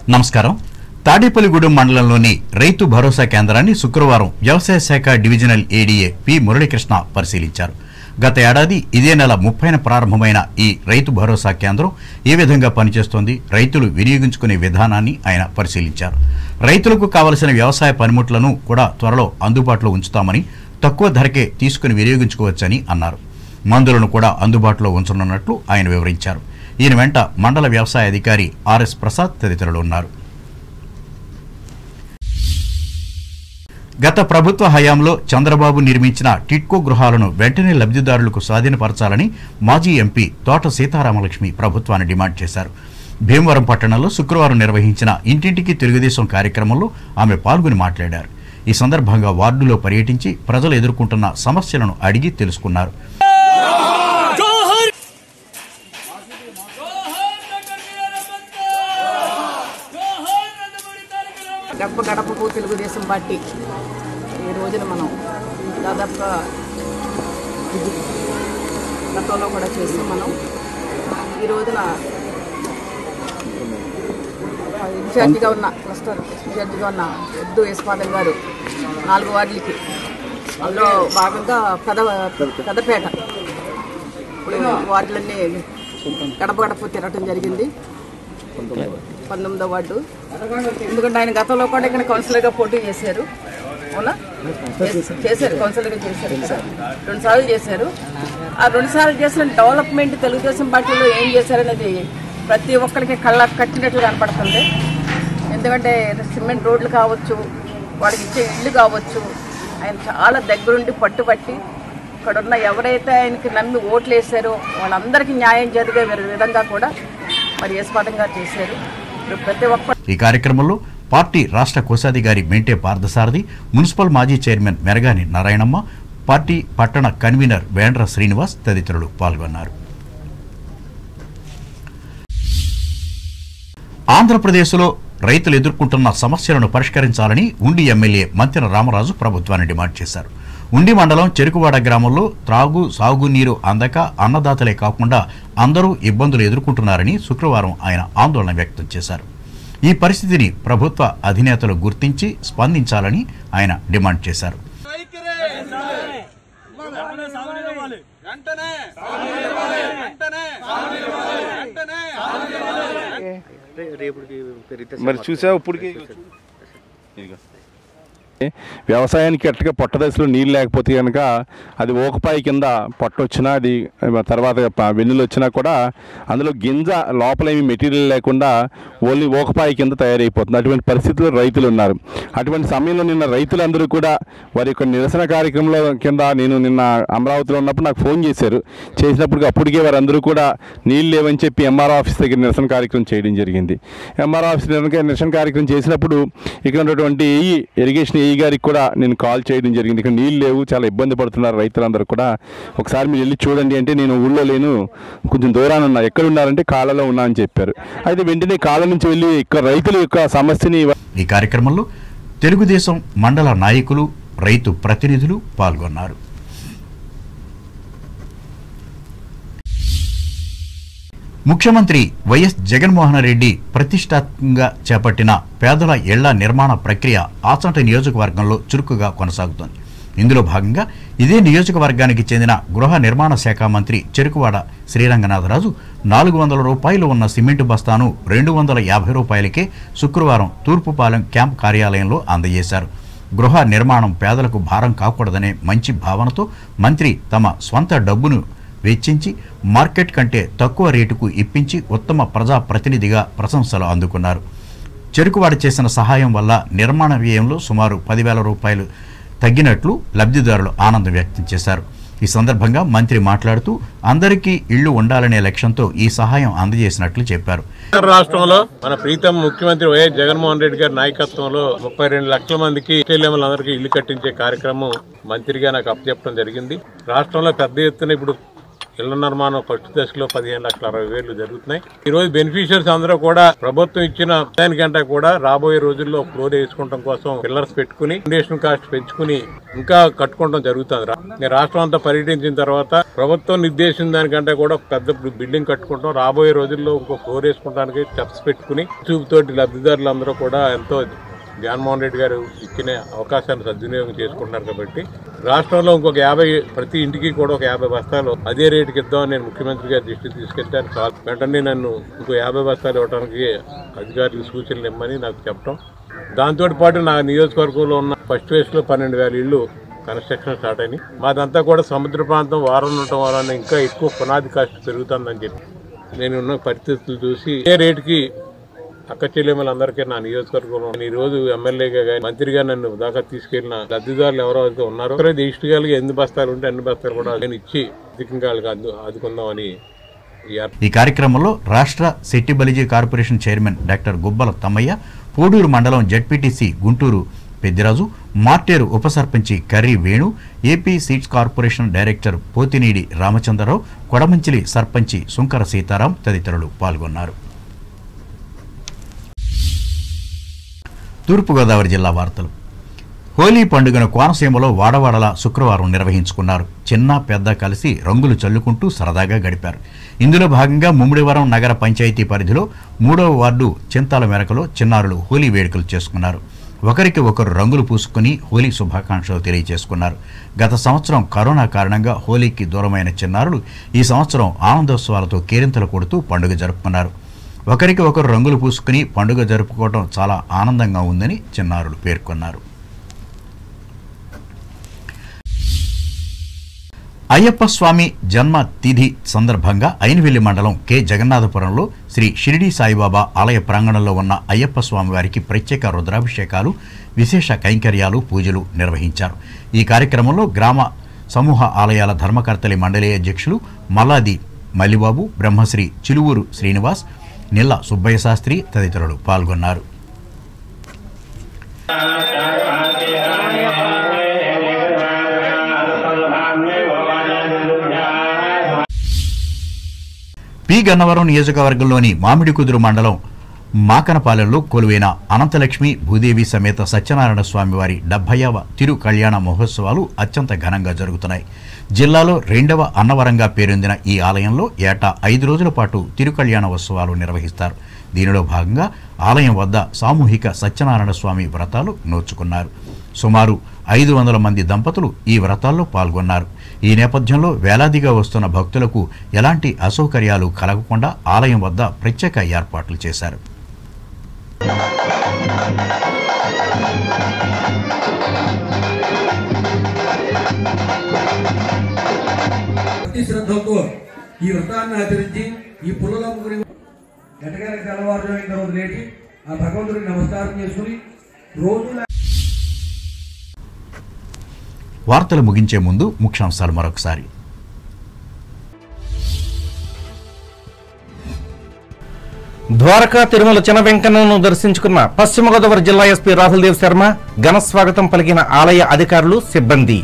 నమస్కారం తాడేపల్లిగూడెం మండలంలోని రైతు భరోసా కేంద్రాన్ని శుక్రవారం వ్యవసాయ శాఖ డివిజనల్ ఏడీఏ పి మురళీకృష్ణ పరిశీలించారు గత ఏడాది ఇదే నెల ముప్పైన ప్రారంభమైన ఈ రైతు భరోసా కేంద్రం ఏ విధంగా పనిచేస్తోంది రైతులు వినియోగించుకునే విధానాన్ని ఆయన పరిశీలించారు రైతులకు కావలసిన వ్యవసాయ పనిముట్లను కూడా త్వరలో అందుబాటులో ఉంచుతామని తక్కువ ధరకే తీసుకుని వినియోగించుకోవచ్చని అన్నారు మందులను కూడా అందుబాటులో ఉంచనున్నట్లు ఆయన వివరించారు ఈయన వెంట మండల వ్యవసాయ అధికారి ఆర్ఎస్ ప్రసాద్ తదితరులు ఉన్నారు గత ప్రభుత్వ హయాంలో చంద్రబాబు నిర్మించిన టిట్కో గృహాలను వెంటనే లబ్ధిదారులకు స్వాధీనపరచాలని మాజీ ఎంపీ తోట సీతారామలక్ష్మి ప్రభుత్వాన్ని డిమాండ్ చేశారు భీమవరం పట్టణంలో శుక్రవారం నిర్వహించిన ఇంటింటికి తెలుగుదేశం కార్యక్రమంలో ఆమె పాల్గొని మాట్లాడారు ఈ సందర్భంగా వార్డులో పర్యటించి ప్రజలు ఎదుర్కొంటున్న సమస్యలను అడిగి తెలుసుకున్నారు గడప గడపకు తెలుగుదేశం పార్టీ ఈ రోజున మనం దాదాపుగా ఇది గతంలో కూడా చేసాం మనం ఈ రోజున ఆ, ఇన్ఛార్జిగా ఉన్న క్లస్టర్ ఇన్ఛార్జిగా ఉన్న ఎద్దు యశ్వాదం గారు నాలుగు వార్డులకి అందులో భాగంగా పెద పెదపేట ఇప్పుడు వార్డులన్నీ గడప గడప తిరగటం జరిగింది పంతొమ్మిదో వార్డు ఎందుకంటే ఆయన గతంలో కూడా ఇక్కడ కౌన్సిలర్గా పోటీ చేశారు అవునా చేస్- చేశారు కౌన్సిలర్గా చేశారు కదా రెండు సార్లు చేశారు ఆ రెండు సార్లు చేసిన డెవలప్మెంట్ తెలుగుదేశం పార్టీలో ఏం చేశారనేది ప్రతి ఒక్కరికి కళ్ళ కట్టినట్లు కనపడుతుంది ఎందుకంటే సిమెంట్ రోడ్లు కావచ్చు వాళ్ళకి ఇచ్చే ఇల్లు కావచ్చు ఆయన చాలా దగ్గరుండి పట్టుబట్టి ఇక్కడ ఉన్న ఎవరైతే ఆయనకి నమ్మి ఓట్లు వేశారో వాళ్ళందరికీ న్యాయం జరిగే విధంగా కూడా మరి యశ్వాదంగా చేశారు ఇప్పుడు ప్రతి ఒక్క ఈ కార్యక్రమంలో పార్టీ రాష్ట్ర కోశాధికారి మెంటే పార్థసారథి మున్సిపల్ మాజీ చైర్మన్ మెరగాని నారాయణమ్మ పార్టీ పట్టణ కన్వీనర్ వేండ్ర శ్రీనివాస్ తదితరులు పాల్గొన్నారు ఆంధ్రప్రదేశ్లో రైతులు ఎదుర్కొంటున్న సమస్యలను పరిష్కరించాలని ఉండి ఎమ్మెల్యే మంతెన రామరాజు ప్రభుత్వాన్ని డిమాండ్ చేశారు ఉండి మండలం చెరుకువాడ గ్రామంలో త్రాగు సాగునీరు అందక అన్నదాతలే కాకుండా అందరూ ఇబ్బందులు ఎదుర్కొంటున్నారని శుక్రవారం ఆయన ఆందోళన వ్యక్తం చేశారు ఈ పరిస్థితిని ప్రభుత్వ అధినేతలు గుర్తించి స్పందించాలని ఆయన డిమాండ్ చేశారు వెంటనే వెంటనే వెంటనే మరి చూసావు ఇప్పటికి ఇదిగో. వ్యవసాయానికి అట్టుగా పొట్ట దశలో నీళ్ళు లేకపోతే కనుక అది ఓకపాయి కింద పొట్ట వచ్చినా అది తర్వాత ప- వెన్నులు వచ్చినా కూడా అందులో గింజ లోపల ఏమి మెటీరియల్ లేకుండా ఓన్లీ ఓకపాయి కింద తయారైపోతుంది అటువంటి పరిస్థితుల్లో రైతులు ఉన్నారు అటువంటి సమయంలో నిన్న రైతులందరూ కూడా వారి యొక్క నిరసన కార్యక్రమంలో కింద నేను నిన్న అమరావతిలో ఉన్నప్పుడు నాకు ఫోన్ చేశారు చేసినప్పుడు అప్పటికే వారందరూ కూడా నీళ్ళు లేవని చెప్పి ఎంఆర్ ఆఫీస్ దగ్గర నిరసన కార్యక్రమం చేయడం జరిగింది ఎంఆర్ ఆఫీస్ నిరసన నిరసన కార్యక్రమం చేసినప్పుడు ఇక్కడ ఉన్నటువంటి ఏఈ ఇరిగేషన్ ఏఈ గారికి కూడా నేను కాల్ చేయడం జరిగింది ఇక్కడ నీళ్ళు లేవు చాలా ఇబ్బంది పడుతున్నారు రైతులందరూ కూడా ఒకసారి మీరు వెళ్ళి చూడండి అంటే నేను ఊళ్ళో లేను కొంచెం దూరాన ఉన్నా ఎక్కడ ఉన్నారంటే కాళ్ళలో ఉన్నా అని చెప్పారు అయితే వెంటనే కాళ్ళ నుంచి వెళ్ళి ఇక్కడ రైతుల యొక్క సమస్యని ఈ కార్యక్రమంలో తెలుగుదేశం మండల నాయకులు రైతు ప్రతినిధులు పాల్గొన్నారు ముఖ్యమంత్రి వైఎస్ జగన్మోహన్ రెడ్డి ప్రతిష్టాత్మకంగా చేపట్టిన పేదల ఇళ్ల నిర్మాణ ప్రక్రియ ఆచంట నియోజకవర్గంలో చురుకుగా కొనసాగుతోంది ఇందులో భాగంగా ఇదే నియోజకవర్గానికి చెందిన గృహ నిర్మాణ శాఖ మంత్రి చెరుకువాడ శ్రీరంగనాథరాజు నాలుగు వందల రూపాయలు ఉన్న సిమెంటు బస్తాను రెండు వందల యాభై రూపాయలకే శుక్రవారం తూర్పుపాలెం క్యాంప్ కార్యాలయంలో అందజేశారు గృహ నిర్మాణం పేదలకు భారం కాకూడదనే మంచి భావనతో మంత్రి తమ స్వంత డబ్బును వెచ్చించి మార్కెట్ కంటే తక్కువ రేటుకు ఇప్పించి ఉత్తమ ప్రజా ప్రతినిధిగా ప్రశంసలు అందుకున్నారు చెరుకువాడ చేసిన సహాయం వల్ల నిర్మాణ వ్యయంలో సుమారు పదివేల రూపాయలు తగ్గినట్లు లబ్ధిదారులు ఆనందం వ్యక్తం చేశారు ఈ సందర్భంగా మంత్రి మాట్లాడుతూ అందరికీ ఇళ్లు ఉండాలనే లక్ష్యంతో ఈ సహాయం అందజేసినట్లు చెప్పారు ఆంధ్ర రాష్ట్రంలో మన ప్రీతం ముఖ్యమంత్రి వైఎస్ జగన్మోహన్ రెడ్డి గారి నాయకత్వంలో ముప్పై రెండు లక్షల మందికి అందరికీ ఇల్లు కట్టించే కార్యక్రమం మంత్రిగా నాకు అప్పచెప్పడం జరిగింది రాష్ట్రంలో పెద్ద ఎత్తున ఇప్పుడు ఇళ్ల నిర్మాణం ఫస్ట్ దశలో పదిహేను లక్షల అరవై వేలు జరుగుతున్నాయి ఈ రోజు బెనిఫిషియర్స్ అందరూ కూడా ప్రభుత్వం ఇచ్చిన దానికంటే కూడా రాబోయే రోజుల్లో ఫ్లోర్ వేసుకుంటాం కోసం పిల్లర్స్ పెట్టుకుని ఫౌండేషన్ కాస్ట్ పెంచుకుని ఇంకా కట్టుకోవడం జరుగుతుంది రా- నేను రాష్ట్రం అంతా పర్యటించిన తర్వాత ప్రభుత్వం నిర్దేశించిన దానికంటే కూడా పెద్ద బిల్డింగ్ కట్టుకుంటాం రాబోయే రోజుల్లో ఇంకో ఫ్లోర్ వేసుకోవడానికి స్టెప్స్ పెట్టుకుని చూపుతోటి లబ్ధిదారులందరూ కూడా ఎంతో జగన్మోహన్ రెడ్డి గారు ఇచ్చిన అవకాశాన్ని సద్వినియోగం చేసుకుంటున్నారు కాబట్టి రాష్ట్రంలో ఇంకొక యాభై ప్రతి ఇంటికి కూడా ఒక యాభై బస్తాలు అదే రేటుకి ఇద్దామని నేను ముఖ్యమంత్రి గారి దృష్టికి తీసుకెళ్తాను చాలు వెంటనే నన్ను ఇంకో యాభై బస్తాలు ఇవ్వడానికి అధికారులకు సూచనలు ఇమ్మని నాకు చెప్పడం దాంతో పాటు నా నియోజకవర్గంలో ఉన్న ఫస్ట్ ఫేజ్ లో పన్నెండు వేల ఇళ్ళు కన్స్ట్రక్షన్ స్టార్ట్ అయినాయి మాదంతా కూడా సముద్ర ప్రాంతం వారం ఉండటం వలన ఇంకా ఎక్కువ పునాది కాస్ట్ పెరుగుతుందని చెప్పి నేను ఉన్న పరిస్థితులు చూసి ఏ రేటుకి అక్క చెల్లెమ్మలందరికీ నా నియోజకవర్గంలో నేను ఈ రోజు ఎమ్మెల్యేగా కానీ మంత్రిగా నన్ను దాకా తీసుకెళ్లిన లబ్ధిదారులు ఎవరైతే ఉన్నారో ఒకరైతే ఇష్ట కలిగి ఎన్ని బస్తాలు ఉంటే అన్ని బస్తాలు కూడా నేను ఇచ్చి అధికంగా వాళ్ళకి అందు ఆదుకుందామని ఈ ఏర్పాటు ఈ కార్యక్రమంలో రాష్ట్ర Setti Balija corporation chairman doctor Gubbala Tammaiah Puduru మండలం జడ్పీటీసీ గుంటూరు పెద్దిరాజు మార్టేరు ఉప సర్పంచి Karri Venu AP seeds corporation director Pothineedi Ramachandrarao Kodamanchili సర్పంచి సుంకర సీతారాం తదితరులు పాల్గొన్నారు తూర్పుగోదావరి జిల్లా వార్తలు హోలీ పండుగను కోనసీమలో వాడవాడల శుక్రవారం నిర్వహించుకున్నారు చిన్న పెద్ద కలిసి రంగులు చల్లుకుంటూ సరదాగా గడిపారు ఇందులో భాగంగా ముమ్మిడివరం నగర పంచాయతీ పరిధిలో మూడవ వార్డు చింతాల మేరకలో చిన్నారులు హోలీ వేడుకలు చేసుకున్నారు ఒకరికి ఒకరు రంగులు పూసుకుని హోలీ శుభాకాంక్షలు తెలియజేసుకున్నారు గత సంవత్సరం కరోనా కారణంగా హోలీకి దూరమైన చిన్నారులు ఈ సంవత్సరం ఆనందోత్సవాలతో కేరింతలు కొడుతూ పండుగ జరుపుకున్నారు ఒకరికి ఒకరు రంగులు పూసుకుని పండుగ జరుపుకోవడం చాలా ఆనందంగా ఉందని చిన్నారులు పేర్కొన్నారు అయ్యప్ప స్వామి జన్మ తిథి సందర్భంగా అయినవెల్లి మండలం కె జగన్నాథపురంలో శ్రీ షిరిడి సాయిబాబా ఆలయ ప్రాంగణంలో ఉన్న అయ్యప్ప స్వామి వారికి ప్రత్యేక రుద్రాభిషేకాలు విశేష కైంకర్యాలు పూజలు నిర్వహించారు ఈ కార్యక్రమంలో గ్రామ సమూహ ఆలయాల ధర్మకర్తలి మండలి అధ్యక్షులు మల్లాది మల్లిబాబు బ్రహ్మశ్రీ చిలువూరు శ్రీనివాస్ నిల్ల సుబ్బయ్య శాస్త్రి తదితరులు పాల్గొన్నారు పి గన్నవరం నియోజకవర్గంలోని మామిడికుదురు మండలం మాకనపాలెంలో కొలువైన అనంతలక్ష్మి భూదేవి సమేత సత్యనారాయణ స్వామి వారి డెబ్బైవ తిరు కళ్యాణ మహోత్సవాలు అత్యంత ఘనంగా జరుగుతున్నాయి జిల్లాలో రెండవ అన్నవరంగా పేరొందిన ఈ ఆలయంలో ఏటా ఐదు రోజుల పాటు తిరు కళ్యాణ ఉత్సవాలు నిర్వహిస్తారు దీనిలో భాగంగా ఆలయం వద్ద సామూహిక సత్యనారాయణ స్వామి వ్రతాలు నోచుకున్నారు సుమారు ఐదు వందల మంది దంపతులు ఈ వ్రతాల్లో పాల్గొన్నారు ఈ నేపథ్యంలో వేలాదిగా వస్తున్న భక్తులకు ఎలాంటి అసౌకర్యాలు కలగకుండా ఆలయం వద్ద ప్రత్యేక ఏర్పాట్లు చేశారు భక్తి శ్రద్ధలతో ఈ వ్రతాన్ని ఆచరించి ఈ పుల్లల ముగ్గురి గంటగారికి తెల్లవారుజాము అయిన తర్వాత లేచి ఆ భగవంతుడికి నమస్కారం చేసుకుని రోజు వార్తలు ముగించే ముందు ముఖ్యాంశాలు మరొకసారి ద్వారకా తిరుమల చిన్న వెంకన్నను దర్శించుకున్న పశ్చిమ గోదావరి జిల్లా ఎస్పీ రాహుల్ దేవ్ శర్మ ఘన స్వాగతం పలికిన ఆలయ అధికారులు సిబ్బంది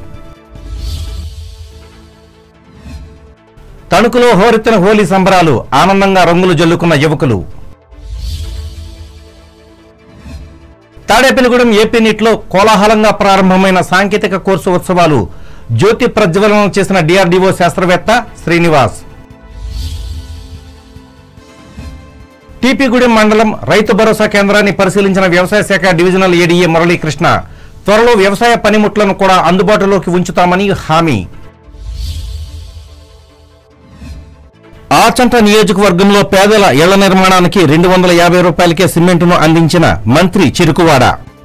తణుకులో హోరెత్తిన హోలీ సంబరాలు ఆనందంగా రంగులు జల్లుకున్న యువకులు తాడేపల్లిగూడెం ఏపీ నీట్లో కోలాహలంగా ప్రారంభమైన సాంకేతిక కోర్సు ఉత్సవాలు జ్యోతి ప్రజ్వలనం చేసిన డిఆర్డీఓ శాస్త్రవేత్త శ్రీనివాస్ టీపీగూడెం మండలం రైతు భరోసా కేంద్రాన్ని పరిశీలించిన వ్యవసాయ శాఖ డివిజనల్ ఏడీఏ మురళీకృష్ణ త్వరలో వ్యవసాయ పనిముట్లను కూడా అందుబాటులోకి ఉంచుతామని హామీ ఆచంట నియోజకవర్గంలో పేదల ఇళ్ల నిర్మాణానికి రెండు వందల యాభై రూపాయలకే సిమెంటును అందించిన మంత్రి చిరుకువాడ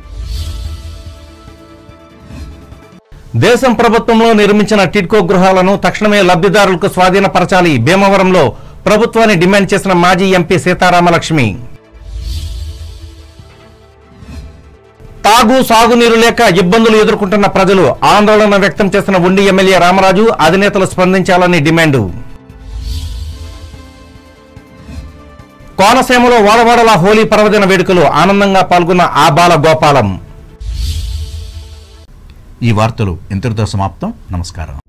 దేశం ప్రభుత్వంలో నిర్మించిన టిడ్కో గృహాలను తక్షణమే లబ్ధిదారులకు స్వాధీనపరచాలి భీమవరంలో ప్రభుత్వాన్ని డిమాండ్ చేసిన మాజీ ఎంపీ సీతారామలక్ష్మి తాగు సాగునీరు లేక ఇబ్బందులు ఎదుర్కొంటున్న ప్రజలు ఆందోళన వ్యక్తం చేసిన ఉండి ఎమ్మెల్యే రామరాజు అధినేతలు స్పందించాలని డిమాండు కోనసీమలో వాడవాడల హోలీ పర్వదిన వేడుకలు ఆనందంగా పాల్గొన్న ఆబాల గోపాలం ఈ వార్తలు ఇంతటితో సమాప్తం నమస్కారం